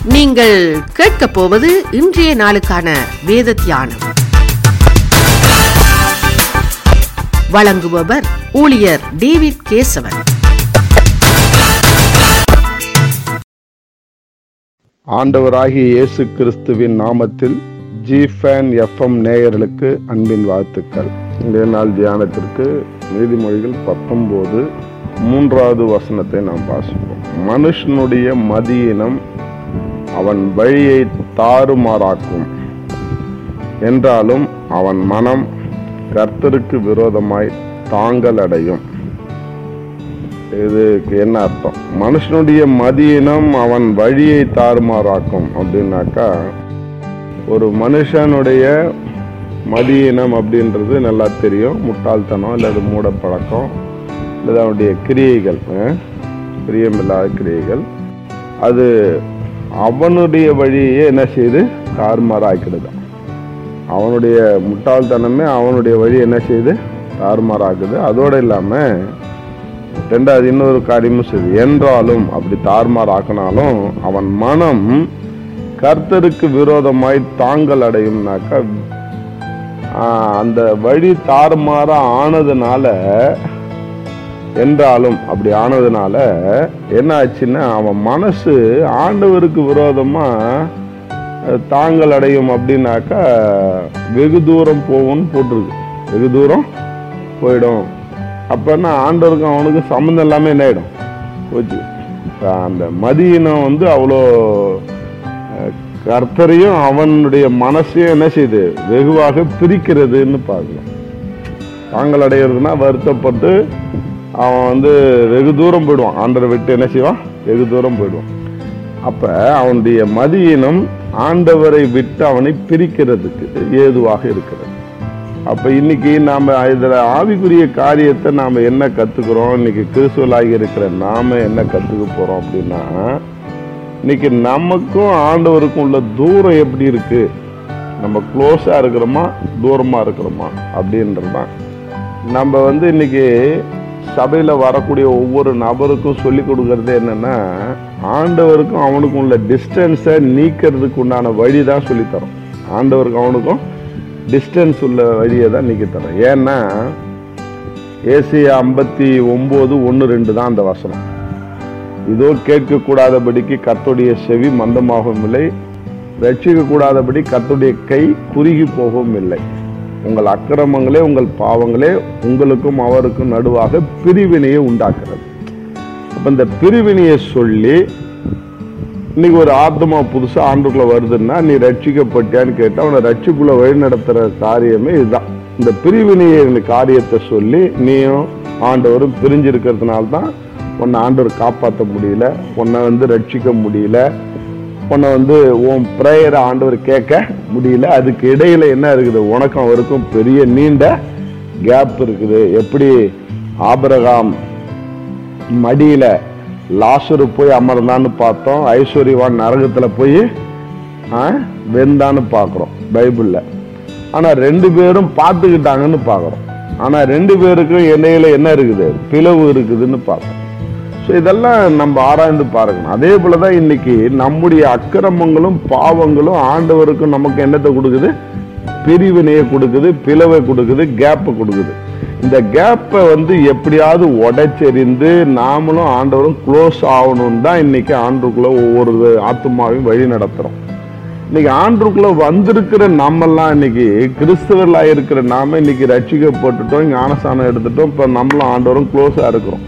நீங்கள் கேட்கப் போவது இன்றைய நாளுக்கான வேத தியானம் வழங்குபவர் ஊழியர் டேவிட் கேசவன் ஆண்டவராகிய இயேசு கிறிஸ்துவின் நாமத்தில் ஜிஃபேன் எஃப்எம் நேயர்களுக்கு அன்பின் வாழ்த்துக்கள் இன்றைய நாள் தியானத்திற்கு நீதிமொழிகள் பத்தொன்பது மூன்றாவது வசனத்தை நாம் வாசிப்போம் மனுஷனுடைய மதியினம் அவன் வழியை தாறுமாறாக்கும் என்றாலும் அவன் மனம் கர்த்தருக்கு விரோதமாய் தாங்கல் அடையும் இதுக்கு என்ன அர்த்தம் மனுஷனுடைய மதியினம் அவன் வழியை தாறுமாறாக்கும் அப்படின்னாக்கா ஒரு மனுஷனுடைய மதியினம் அப்படின்றது நல்லா தெரியும் முட்டாள்தனம் அல்லது மூடப்பழக்கம் அல்லது அவனுடைய கிரியைகள் அஹ், பிரியமில்லாத கிரியைகள் அது அவனுடைய வழியே என்ன செய்து தாறுமாறாக்கிடுது அவனுடைய முட்டாள்தனமே அவனுடைய வழி என்ன செய்யுது தாறுமாறாக்குது அதோடு இல்லாமல் ரெண்டாவது இன்னொரு காரியமும் சரி என்றாலும் அப்படி தாறுமாறாக்கினாலும் அவன் மனம் கர்த்தருக்கு விரோதமாய் தாங்கள் அடையும்னாக்கா ஆஹ், அந்த வழி தாறுமாறா ஆனதுனால என்றாலும் அப்படி ஆனதுனால என்ன ஆச்சுன்னா அவன் மனசு ஆண்டவருக்கு விரோதமா அஹ், தாங்கள் அடையும் அப்படின்னாக்கா வெகு தூரம் போகும்னு போட்டிருக்கு வெகு தூரம் போயிடும் அப்பன்னா ஆண்டவருக்கும் அவனுக்கும் சம்மந்தம் இல்லாமல் என்ன ஆயிடும் போச்சு அந்த மதியினம் வந்து அவ்வளோ அஹ், கர்த்தரையும் அவனுடைய மனசையும் என்ன செய்யுது வெகுவாக பிரிக்கிறதுன்னு பார்க்கலாம் தாங்கள் அடையிறதுனா வருத்தப்பட்டு அவன் வந்து வெகு தூரம் போயிடுவான் ஆண்டரை விட்டு என்ன செய்வான் வெகு தூரம் போயிடுவான் அப்ப அவனுடைய மதியினம் ஆண்டவரை விட்டு அவனை பிரிக்கிறதுக்கு ஏதுவாக இருக்கிறது அப்ப இன்னைக்கு நாம இதுல ஆவிக்குரிய காரியத்தை நாம என்ன கத்துக்கிறோம் இன்னைக்கு கிறிஸ்துவலாகி இருக்கிற நாம என்ன கத்துக்க போறோம் அப்படின்னா இன்னைக்கு நமக்கும் ஆண்டவருக்கும் உள்ள தூரம் எப்படி இருக்கு நம்ம க்ளோஸா இருக்கிறோமா தூரமா இருக்கிறோமா அப்படின்றதுதான் நம்ம வந்து இன்னைக்கு சபையில வரக்கூடிய ஒவ்வொரு நபருக்கும் சொல்லி கொடுக்கறது என்னன்னா ஆண்டவருக்கும் அவனுக்கும் உள்ள டிஸ்டன்ஸை நீக்கிறதுக்கு உண்டான வழி தான் சொல்லித்தரோம் ஆண்டவருக்கும் அவனுக்கும் டிஸ்டன்ஸ் உள்ள வழியை தான் நீக்கி தரோம் ஏன்னா ஏசியா ஐம்பத்தி ஒன்பது ஒன்று ரெண்டு தான் அந்த வசனம் இதோ கேட்கக்கூடாதபடிக்கு கர்த்தருடைய செவி மந்தமாகவும் இல்லை ரட்சிக்க கூடாதபடி கர்த்தருடைய கை குறுகி போகவும் இல்லை உங்கள் அக்கிரமங்களே உங்கள் பாவங்களே உங்களுக்கும் அவருக்கும் நடுவாக பிரிவினையை உண்டாக்குறது அப்ப இந்த பிரிவினையை சொல்லி இன்னைக்கு ஒரு ஆத்மா புதுசா ஆண்டுக்குள்ள வருதுன்னா நீ ரட்சிக்கப்பட்டியான்னு கேட்டா அவனை ரட்சிக்குள்ள வழி நடத்துற காரியமே இதுதான் இந்த பிரிவினையை இந்த காரியத்தை சொல்லி நீயும் ஆண்டவரும் பிரிஞ்சிருக்கிறதுனால தான் உன்னை ஆண்டவர் காப்பாற்ற முடியல உன்னை வந்து ரட்சிக்க முடியல உன்னை வந்து உன் ப்ரேயரை ஆண்டவர் கேட்க முடியல அதுக்கு இடையில என்ன இருக்குது உனக்கும் அவருக்கும் பெரிய நீண்ட கேப் இருக்குது எப்படி ஆபிரகாம் மடியில லாசரு போய் அமர்ந்தான்னு பார்த்தோம் ஐஸ்வர்யவான் நரகத்துல போய் ஆ, வெந்தான்னு பார்க்குறோம் பைபிள்ல ஆனா ரெண்டு பேரும் பார்த்துக்கிட்டாங்கன்னு பார்க்குறோம் ஆனா ரெண்டு பேருக்கும் இடையில என்ன இருக்குது பிளவு இருக்குதுன்னு பார்க்குறோம் ஸோ இதெல்லாம் நம்ம ஆராய்ந்து பார்க்கணும் அதே போலதான் இன்னைக்கு நம்முடைய அக்கிரமங்களும் பாவங்களும் ஆண்டவருக்கும் நமக்கு என்னத்தை கொடுக்குது பிரிவினையை கொடுக்குது பிளவை கொடுக்குது கேப்பை கொடுக்குது இந்த கேப்பை வந்து எப்படியாவது உடைச்செறிந்து நாமளும் ஆண்டவரும் க்ளோஸ் ஆகணும்னு தான் இன்னைக்கு ஆண்டுக்குள்ள ஒவ்வொரு ஆத்மாவையும் வழி நடத்துறோம் இன்னைக்கு ஆண்டுக்குள்ள வந்திருக்கிற நாமெல்லாம் இன்னைக்கு கிறிஸ்தவர்களா இருக்கிற நாம இன்னைக்கு ரட்சிக்கப்பட்டுட்டோம் ஞானஸ்தானம் எடுத்துட்டோம் இப்ப நம்மளும் ஆண்டவரும் க்ளோஸா இருக்கிறோம்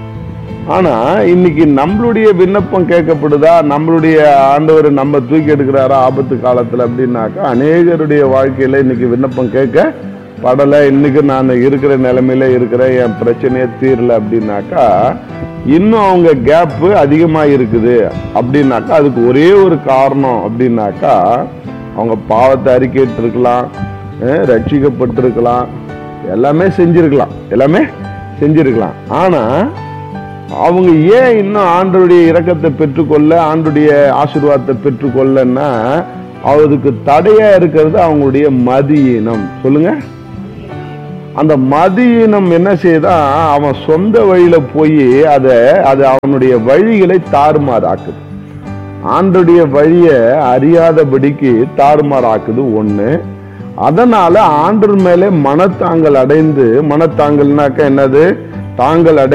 ஆனா இன்னைக்கு நம்மளுடைய விண்ணப்பம் கேட்கப்படுதா நம்மளுடைய ஆண்டவர் நம்ம தூக்கி எடுக்கிறாரா ஆபத்து காலத்துல அப்படின்னாக்கா அநேகருடைய வாழ்க்கையில இன்னைக்கு விண்ணப்பம் கேட்க படலை இன்னைக்கு நான் இருக்கிற நிலைமையில இருக்கிறேன் என் பிரச்சனையே தீரல அப்படின்னாக்கா இன்னும் அவங்க கேப்பு அதிகமா இருக்குது அப்படின்னாக்கா அதுக்கு ஒரே ஒரு காரணம் அப்படின்னாக்கா அவங்க பாவத்தை அறிக்கையிட்டு இருக்கலாம் அஹ் ரட்சிக்கப்பட்டிருக்கலாம் எல்லாமே செஞ்சிருக்கலாம் எல்லாமே செஞ்சிருக்கலாம் ஆனா அவங்க ஏன் இன்னும் ஆண்டருடைய இரக்கத்தை பெற்றுக்கொள்ள ஆண்டுடைய ஆசீர்வாதத்தை பெற்றுக்கொள்ளன்னா அவருக்கு தடையா இருக்கிறது அவங்களுடைய மதியினம் சொல்லுங்க அந்த மதியினம் என்ன செய்தா அவன் சொந்த வழியில போய் அதை அது அவனுடைய வழிகளை தாறுமாறாக்குது ஆண்டுடைய வழிய அறியாதபடிக்கு தாறுமாறாக்குது ஒண்ணு அதனால ஆண்டர் மேலே மனத்தாங்கல் அடைந்து மனத்தாங்கல்னாக்க என்னது தாங்கள் அடை